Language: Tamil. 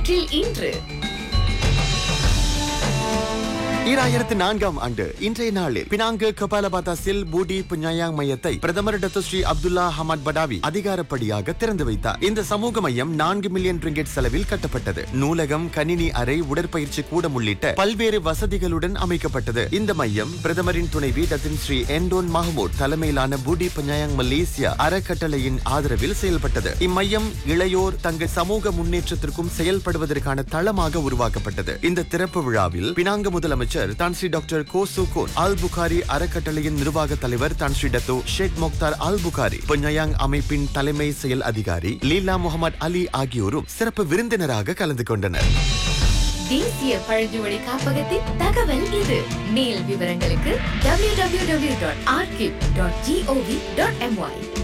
வரலாற்றில் இன்று ஈராயிரத்து நான்காம் ஆண்டு இன்றைய நாளில் பினாங்கு கபாலபாத்தாசில் பூடி புஞ்சாயாங் மையத்தை பிரதமர் doctor Sri Abdullah Ahmad Badawi அதிகாரப்படியாக திறந்து வைத்தார் இந்த சமூக மையம் நான்கு மில்லியன் ரிங்கெட் செலவில் கட்டப்பட்டது நூலகம் கணினி அறை உடற்பயிற்சி கூடம் உள்ளிட்ட பல்வேறு வசதிகளுடன் அமைக்கப்பட்டது இந்த மையம் பிரதமரின் துணைவி டத்தின் ஸ்ரீ என்டோன் மஹமூத் தலைமையிலான பூடி பஞ்சாயாங் மலேசியா அறக்கட்டளையின் ஆதரவில் செயல்பட்டது இம்மையம் இளையோர் தங்கள் சமூக முன்னேற்றத்திற்கும் செயல்படுவதற்கான தளமாக உருவாக்கப்பட்டது இந்த திறப்பு விழாவில் பினாங்கு முதலமைச்சர் Tan Sri doctor Koh Tsu Koon Al Bukhari அறக்கட்டளையின் நிர்வாக தலைவர் Tan Sri Dato Sheikh Mokhtar Al Bukhari பொன்யாங் அமைப்பின் தலைமை செயல் அதிகாரி லீலா முகமது அலி ஆகியோரும் சிறப்பு விருந்தினராக கலந்து கொண்டனர் தேசிய பழங்குடி காப்பகத்தின் தகவல் இது மேல் விவரங்களுக்கு www.archive.gov.my